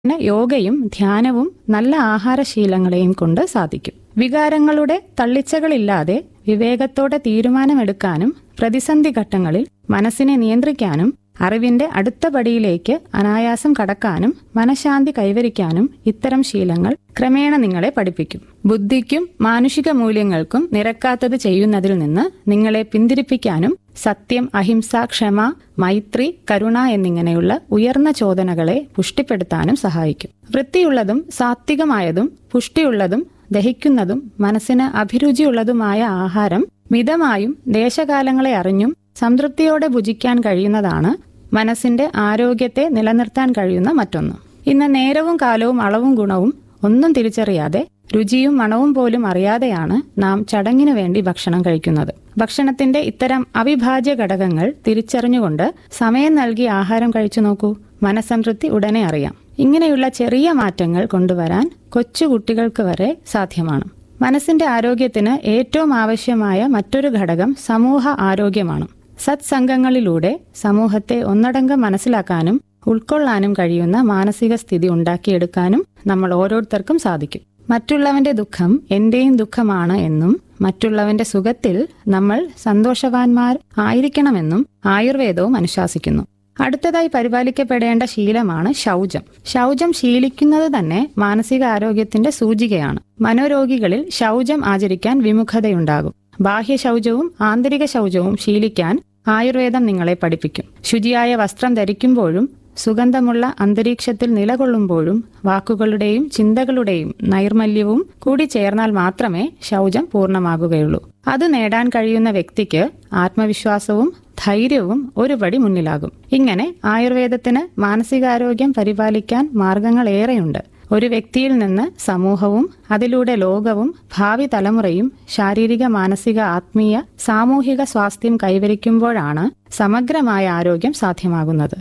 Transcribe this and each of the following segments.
പിന്നെ യോഗയും ധ്യാനവും നല്ല ആഹാരശീലങ്ങളെയും കൊണ്ട് സാധിക്കും വികാരങ്ങളുടെ തള്ളിച്ചകളില്ലാതെ വിവേകത്തോടെ തീരുമാനമെടുക്കാനും പ്രതിസന്ധി ഘട്ടങ്ങളിൽ മനസ്സിനെ നിയന്ത്രിക്കാനും അറിവിന്റെ അടുത്ത പടിയിലേക്ക് അനായാസം കടക്കാനും മനഃശാന്തി കൈവരിക്കാനും ഇത്തരം ശീലങ്ങൾ ക്രമേണ നിങ്ങളെ പഠിപ്പിക്കും ബുദ്ധിക്കും മാനുഷിക മൂല്യങ്ങൾക്കും നിരക്കാത്തത് ചെയ്യുന്നതിൽ നിന്ന് നിങ്ങളെ പിന്തിരിപ്പിക്കാനും സത്യം അഹിംസ ക്ഷമ മൈത്രി കരുണ എന്നിങ്ങനെയുള്ള ഉയർന്ന ചോദനകളെ പുഷ്ടിപ്പെടുത്താനും സഹായിക്കും വൃത്തിയുള്ളതും സാത്വികമായതും പുഷ്ടിയുള്ളതും ദഹിക്കുന്നതും മനസ്സിന് അഭിരുചിയുള്ളതുമായ ആഹാരം മിതമായും ദേശകാലങ്ങളെ അറിഞ്ഞും സംതൃപ്തിയോടെ ഭുജിക്കാൻ കഴിയുന്നതാണ് മനസ്സിന്റെ ആരോഗ്യത്തെ നിലനിർത്താൻ കഴിയുന്ന മറ്റൊന്ന് ഇന്ന് നേരവും കാലവും അളവും ഗുണവും ഒന്നും തിരിച്ചറിയാതെ രുചിയും മണവും പോലും അറിയാതെയാണ് നാം ചടങ്ങിനു വേണ്ടി ഭക്ഷണം കഴിക്കുന്നത് ഭക്ഷണത്തിന്റെ ഇത്തരം അവിഭാജ്യ ഘടകങ്ങൾ തിരിച്ചറിഞ്ഞുകൊണ്ട് സമയം നൽകി ആഹാരം കഴിച്ചു നോക്കൂ മനസംതൃപ്തി ഉടനെ അറിയാം ഇങ്ങനെയുള്ള ചെറിയ മാറ്റങ്ങൾ കൊണ്ടുവരാൻ കൊച്ചുകുട്ടികൾക്ക് വരെ സാധ്യമാണ് മനസ്സിന്റെ ആരോഗ്യത്തിന് ഏറ്റവും ആവശ്യമായ മറ്റൊരു ഘടകം സമൂഹ ആരോഗ്യമാണ് സത്സംഗങ്ങളിലൂടെ സമൂഹത്തെ ഒന്നടങ്കം മനസ്സിലാക്കാനും ഉൾക്കൊള്ളാനും കഴിയുന്ന മാനസിക സ്ഥിതി ഉണ്ടാക്കിയെടുക്കാനും നമ്മൾ ഓരോരുത്തർക്കും സാധിക്കും മറ്റുള്ളവന്റെ ദുഃഖം എന്റെയും ദുഃഖമാണ് എന്നും മറ്റുള്ളവന്റെ സുഖത്തിൽ നമ്മൾ സന്തോഷവാന്മാർ ആയിരിക്കണമെന്നും ആയുർവേദവും അനുശാസിക്കുന്നു അടുത്തതായി പരിപാലിക്കപ്പെടേണ്ട ശീലമാണ് ശൗചം ശൗചം ശീലിക്കുന്നത് തന്നെ മാനസിക ആരോഗ്യത്തിന്റെ സൂചികയാണ് മനോരോഗികളിൽ ശൗചം ആചരിക്കാൻ വിമുഖതയുണ്ടാകും ബാഹ്യ ശൗചവും ആന്തരിക ശൗചവും ശീലിക്കാൻ ആയുർവേദം നിങ്ങളെ പഠിപ്പിക്കും ശുചിയായ വസ്ത്രം ധരിക്കുമ്പോഴും സുഗന്ധമുള്ള അന്തരീക്ഷത്തിൽ നിലകൊള്ളുമ്പോഴും വാക്കുകളുടെയും ചിന്തകളുടെയും നൈർമല്യവും കൂടി ചേർന്നാൽ മാത്രമേ ശൗചം പൂർണ്ണമാകുകയുള്ളൂ അത് നേടാൻ കഴിയുന്ന വ്യക്തിക്ക് ആത്മവിശ്വാസവും ധൈര്യവും ഒരുപടി മുന്നിലാകും ഇങ്ങനെ ആയുർവേദത്തിന് മാനസികാരോഗ്യം പരിപാലിക്കാൻ മാർഗങ്ങളേറെയുണ്ട് ഒരു വ്യക്തിയിൽ നിന്ന് സമൂഹവും അതിലൂടെ ലോകവും ഭാവി തലമുറയും ശാരീരിക മാനസിക ആത്മീയ സാമൂഹിക സ്വാസ്ഥ്യം കൈവരിക്കുമ്പോഴാണ് സമഗ്രമായ ആരോഗ്യം സാധ്യമാകുന്നത്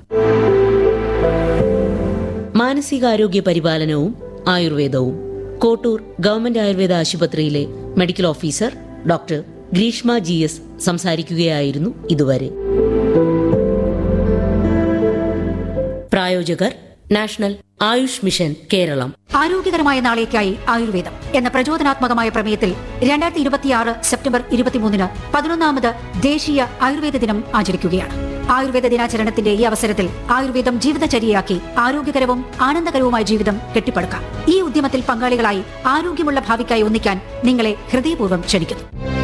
മാനസികാരോഗ്യ പരിപാലനവും ആയുർവേദവും കോട്ടൂർ ഗവൺമെന്റ് ആയുർവേദ ആശുപത്രിയിലെ medical officer doctor Greeshma G S സംസാരിക്കുകയായിരുന്നു ഇതുവരെ പ്രായോജകർ നാഷണൽ ആയുഷ് മിഷൻ കേരളം ആരോഗ്യകരമായ നാളേക്കായി ആയുർവേദം എന്ന പ്രചോദനാത്മകമായ പ്രമേയത്തിൽ രണ്ടായിരത്തി ഇരുപത്തിയാറ് സെപ്റ്റംബർ ഇരുപത്തിമൂന്നിന് പതിനൊന്നാമത് ദേശീയ ആയുർവേദ ദിനം ആചരിക്കുകയാണ് ആയുർവേദ ദിനാചരണത്തിന്റെ ഈ അവസരത്തിൽ ആയുർവേദം ജീവിതചര്യയാക്കി ആരോഗ്യകരവും ആനന്ദകരവുമായ ജീവിതം കെട്ടിപ്പടുക്കാം ഈ ഉദ്യമത്തിൽ പങ്കാളികളായി ആരോഗ്യമുള്ള ഭാവിക്കായി ഒന്നിക്കാൻ നിങ്ങളെ ഹൃദയപൂർവ്വം ക്ഷണിക്കുന്നു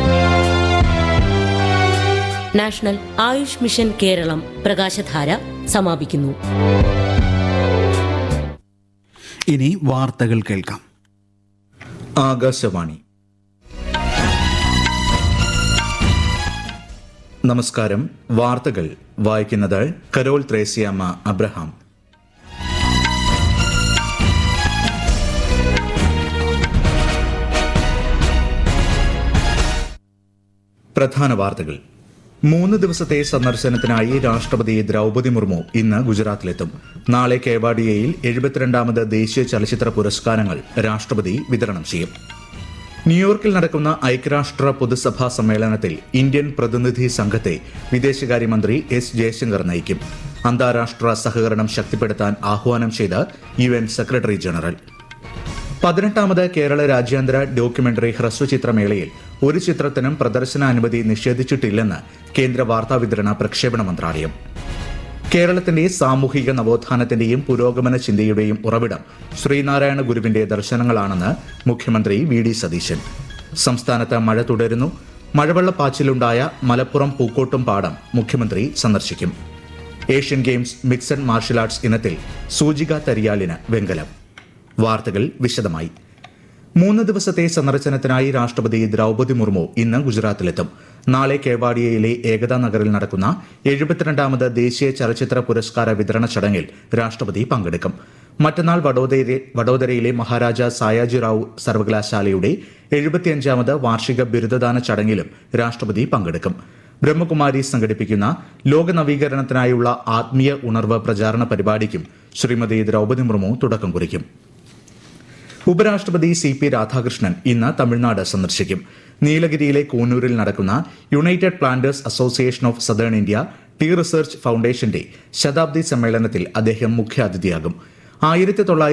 നാഷണൽ ആയുഷ് മിഷൻ കേരളം പ്രകാശധാര സമാപിക്കുന്നു ഇനി വാർത്തകൾ കേൾക്കാം ആകാശവാണി നമസ്കാരം വാർത്തകൾ വായിക്കുന്നത് കരോൾ ത്രേസ്യാമ്മ അബ്രഹാം പ്രധാന വാർത്തകൾ മൂന്ന് ദിവസത്തെ സന്ദർശനത്തിനായി രാഷ്ട്രപതി ദ്രൗപദി മുർമു ഇന്ന് ഗുജറാത്തിലെത്തും നാളെ കേവാഡിയയിൽ എഴുപത്തിരണ്ടാമത് ദേശീയ ചലച്ചിത്ര പുരസ്കാരങ്ങൾ രാഷ്ട്രപതി വിതരണം ചെയ്യും ന്യൂയോർക്കിൽ നടക്കുന്ന ഐക്യരാഷ്ട്ര പൊതുസഭാ സമ്മേളനത്തിൽ ഇന്ത്യൻ പ്രതിനിധി സംഘത്തെ വിദേശകാര്യമന്ത്രി എസ് ജയശങ്കർ നയിക്കും അന്താരാഷ്ട്ര സഹകരണം ശക്തിപ്പെടുത്താൻ ആഹ്വാനം ചെയ്ത് യു എൻ സെക്രട്ടറി ജനറൽ പതിനെട്ടാമത് കേരള രാജ്യാന്തര ഡോക്യുമെന്ററി ഹ്രസ്വചിത്രമേളയിൽ ഒരു ചിത്രത്തിനും പ്രദർശനാനുമതി നിഷേധിച്ചിട്ടില്ലെന്ന് കേന്ദ്ര വാർത്താവിതരണ പ്രക്ഷേപണ മന്ത്രാലയം കേരളത്തിന്റെ സാമൂഹിക നവോത്ഥാനത്തിന്റെയും പുരോഗമന ചിന്തയുടെയും ഉറവിടം ശ്രീനാരായണ ഗുരുവിന്റെ ദർശനങ്ങളാണെന്ന് മുഖ്യമന്ത്രി വി ഡി സതീശൻ സംസ്ഥാനത്ത് മഴ തുടരുന്നു മഴവെള്ളപ്പാച്ചിലുണ്ടായ മലപ്പുറം പൂക്കോട്ടും പാടം മുഖ്യമന്ത്രി സന്ദർശിക്കും Asian Games mixed martial arts ഇനത്തിൽ സൂചിക തരിയാലിന് വെങ്കലം വാർത്തകൾ വിശദമായി മൂന്ന് ദിവസത്തെ സന്ദർശനത്തിനായി രാഷ്ട്രപതി ദ്രൗപദി മുർമു ഇന്ന് ഗുജറാത്തിലെത്തും നാളെ കേവാഡിയയിലെ ഏകതാ നഗറിൽ നടക്കുന്ന എഴുപത്തിരണ്ടാമത് ദേശീയ ചലച്ചിത്ര പുരസ്കാര വിതരണ ചടങ്ങിൽ രാഷ്ട്രപതി പങ്കെടുക്കും മറ്റന്നാൾ വഡോദരയിലെ വഡോദരയിലെ മഹാരാജ സായാജിറാവു സർവകലാശാലയുടെ എഴുപത്തിയഞ്ചാമത് വാർഷിക ബിരുദദാന ചടങ്ങിലും രാഷ്ട്രപതി പങ്കെടുക്കും ബ്രഹ്മകുമാരി സംഘടിപ്പിക്കുന്ന ലോക നവീകരണത്തിനായുള്ള ആത്മീയ ഉണർവ് പ്രചാരണ പരിപാടിക്കും ശ്രീമതി ദ്രൗപദി മുർമു തുടക്കം കുറിക്കും ഉപരാഷ്ട്രപതി സി പി രാധാകൃഷ്ണൻ ഇന്ന് തമിഴ്നാട് സന്ദർശിക്കും നീലഗിരിയിലെ കൂനൂരിൽ നടക്കുന്ന United Planters Association of Southern India tea research ഫൗണ്ടേഷന്റെ ശതാബ്ദി സമ്മേളനത്തിൽ അദ്ദേഹം മുഖ്യാതിഥിയാകും ആയിരത്തി തൊള്ളായിരത്തി